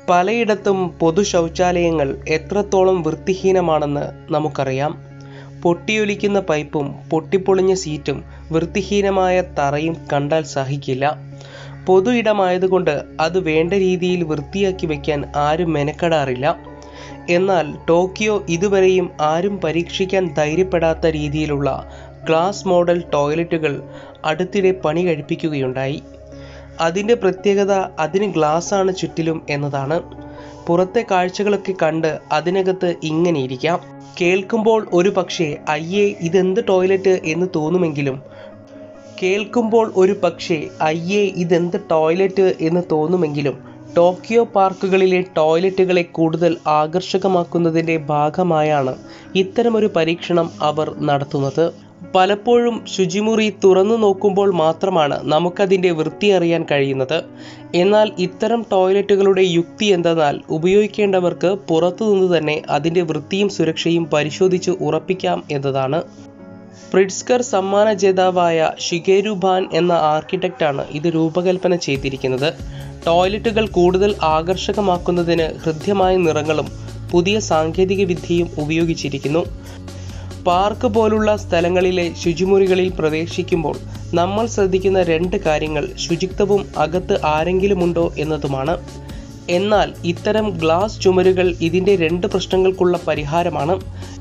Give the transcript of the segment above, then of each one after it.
പലയിടത്തും പൊതു ശൗചാലയങ്ങൾ എത്രത്തോളം വൃത്തിഹീനമാണെന്ന് നമുക്കറിയാം പൊട്ടിയൊലിക്കുന്ന പൈപ്പും പൊട്ടിപ്പൊളിഞ്ഞ സീറ്റും വൃത്തിഹീനമായ തറയും കണ്ടാൽ സഹിക്കില്ല പൊതു ഇടമായതുകൊണ്ട് അത് വേണ്ട രീതിയിൽ വൃത്തിയാക്കി വയ്ക്കാൻ ആരും മെനക്കെടാറില്ല എന്നാൽ ടോക്കിയോ ഇതുവരെയും ആരും പരീക്ഷിക്കാൻ ധൈര്യപ്പെടാത്ത രീതിയിലുള്ള ഗ്ലാസ് മോഡൽ ടോയ്ലറ്റുകൾ അടുത്തിടെ പണി കഴിപ്പിക്കുകയുണ്ടായി അതിൻ്റെ പ്രത്യേകത അതിന് ഗ്ലാസ്സാണ് ചുറ്റിലും എന്നതാണ് പുറത്തെ കാഴ്ചകളൊക്കെ കണ്ട് അതിനകത്ത് ഇങ്ങനെ ഇരിക്കാം കേൾക്കുമ്പോൾ ഒരു പക്ഷേ അയ്യേ ഇതെന്ത് ടോയ്ലറ്റ് എന്ന് തോന്നുമെങ്കിലും കേൾക്കുമ്പോൾ ഒരു പക്ഷേ അയ്യേ ഇതെന്ത് ടോയ്ലറ്റ് എന്ന് തോന്നുമെങ്കിലും ടോക്കിയോ പാർക്കുകളിലെ ടോയ്ലറ്റുകളെ കൂടുതൽ ആകർഷകമാക്കുന്നതിൻ്റെ ഭാഗമായാണ് ഇത്തരമൊരു പരീക്ഷണം അവർ നടത്തുന്നത് പലപ്പോഴും ശുചിമുറി തുറന്നു നോക്കുമ്പോൾ മാത്രമാണ് നമുക്കതിൻ്റെ വൃത്തി അറിയാൻ കഴിയുന്നത് എന്നാൽ ഇത്തരം ടോയ്ലറ്റുകളുടെ യുക്തി എന്തെന്നാൽ ഉപയോഗിക്കേണ്ടവർക്ക് പുറത്തുനിന്ന് തന്നെ അതിൻ്റെ വൃത്തിയും സുരക്ഷയും പരിശോധിച്ച് ഉറപ്പിക്കാം എന്നതാണ് പ്രിറ്റ്സ്കർ സമ്മാന ജേതാവായ ഷിഗേരു ഭാൻ എന്ന ആർക്കിടെക്റ്റാണ് ഇത് രൂപകൽപ്പന ചെയ്തിരിക്കുന്നത് ടോയ്ലറ്റുകൾ കൂടുതൽ ആകർഷകമാക്കുന്നതിന് ഹൃദ്യമായ നിറങ്ങളും പുതിയ സാങ്കേതിക വിദ്യയും ഉപയോഗിച്ചിരിക്കുന്നു പാർക്ക് പോലുള്ള സ്ഥലങ്ങളിലെ ശുചിമുറികളിൽ പ്രവേശിക്കുമ്പോൾ നമ്മൾ ശ്രദ്ധിക്കുന്ന രണ്ട് കാര്യങ്ങൾ ശുചിത്വവും അകത്ത് ആരെങ്കിലുമുണ്ടോ എന്നതുമാണ് എന്നാൽ ഇത്തരം ഗ്ലാസ് ചുമരുകൾ ഇതിൻ്റെ രണ്ട് പ്രശ്നങ്ങൾക്കുള്ള പരിഹാരമാണ്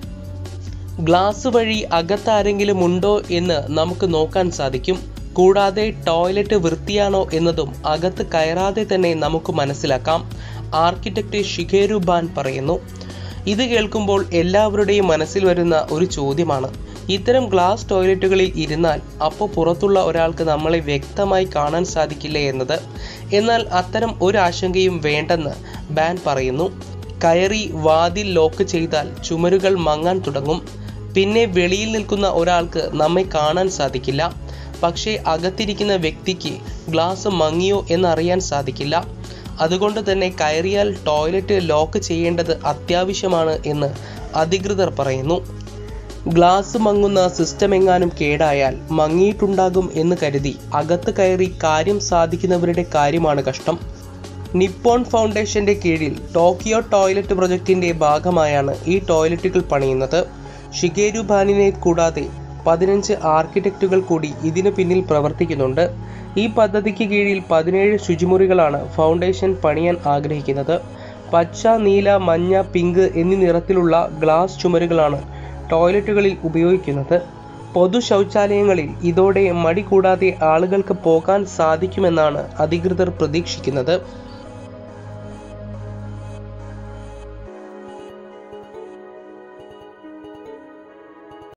ഗ്ലാസ് വഴി അകത്ത് ആരെങ്കിലും ഉണ്ടോ എന്ന് നമുക്ക് നോക്കാൻ സാധിക്കും കൂടാതെ ടോയ്ലറ്റ് വൃത്തിയാണോ എന്നതും അകത്ത് കയറാതെ തന്നെ നമുക്ക് മനസ്സിലാക്കാം ആർക്കിടെക്ട് ഷിഖേരു ബാൻ പറയുന്നു ഇത് കേൾക്കുമ്പോൾ എല്ലാവരുടെയും മനസ്സിൽ വരുന്ന ഒരു ചോദ്യമാണ് ഇത്തരം ഗ്ലാസ് ടോയ്ലറ്റുകളിൽ ഇരുന്നാൽ അപ്പോൾ പുറത്തുള്ള ഒരാൾക്ക് നമ്മളെ വ്യക്തമായി കാണാൻ സാധിക്കില്ലേ എന്നത് എന്നാൽ അത്തരം ഒരു ആശങ്കയും വേണ്ടെന്ന് ബാൻ പറയുന്നു കയറി വാതിൽ ലോക്ക് ചെയ്താൽ ചുമരുകൾ മങ്ങാൻ തുടങ്ങും പിന്നെ വെളിയിൽ നിൽക്കുന്ന ഒരാൾക്ക് നമ്മെ കാണാൻ സാധിക്കില്ല പക്ഷേ അകത്തിരിക്കുന്ന വ്യക്തിക്ക് ഗ്ലാസ് മങ്ങിയോ എന്നറിയാൻ സാധിക്കില്ല അതുകൊണ്ട് തന്നെ കയറിയാൽ ടോയ്ലറ്റ് ലോക്ക് ചെയ്യേണ്ടത് അത്യാവശ്യമാണ് എന്ന് അധികൃതർ പറയുന്നു ഗ്ലാസ് മങ്ങുന്ന സിസ്റ്റം എങ്ങാനും കേടായാൽ മങ്ങിയിട്ടുണ്ടാകും എന്ന് കരുതി അകത്ത് കയറി കാര്യം സാധിക്കുന്നവരുടെ കാര്യമാണ് കഷ്ടം നിപ്പോൺ ഫൗണ്ടേഷന്റെ കീഴിൽ ടോക്കിയോ ടോയ്ലറ്റ് പ്രൊജക്ടിന്റെ ഭാഗമായാണ് ഈ ടോയ്ലറ്റുകൾ പണിയുന്നത് ഷിഗേരു ബാനിനെ കൂടാതെ പതിനഞ്ച് ആർക്കിടെക്റ്റുകൾ കൂടി ഇതിനു പിന്നിൽ പ്രവർത്തിക്കുന്നുണ്ട് ഈ പദ്ധതിക്ക് കീഴിൽ പതിനേഴ് ശുചിമുറികളാണ് ഫൗണ്ടേഷൻ പണിയാൻ ആഗ്രഹിക്കുന്നത് പച്ച നീല മഞ്ഞ പിങ്ക് എന്നീ നിറത്തിലുള്ള ഗ്ലാസ് ചുമരുകളാണ് ടോയ്ലറ്റുകളിൽ ഉപയോഗിക്കുന്നത് പൊതു ശൗചാലയങ്ങളിൽ ഇതോടെ മടി കൂടാതെ ആളുകൾക്ക് പോകാൻ സാധിക്കുമെന്നാണ് അധികൃതർ പ്രതീക്ഷിക്കുന്നത്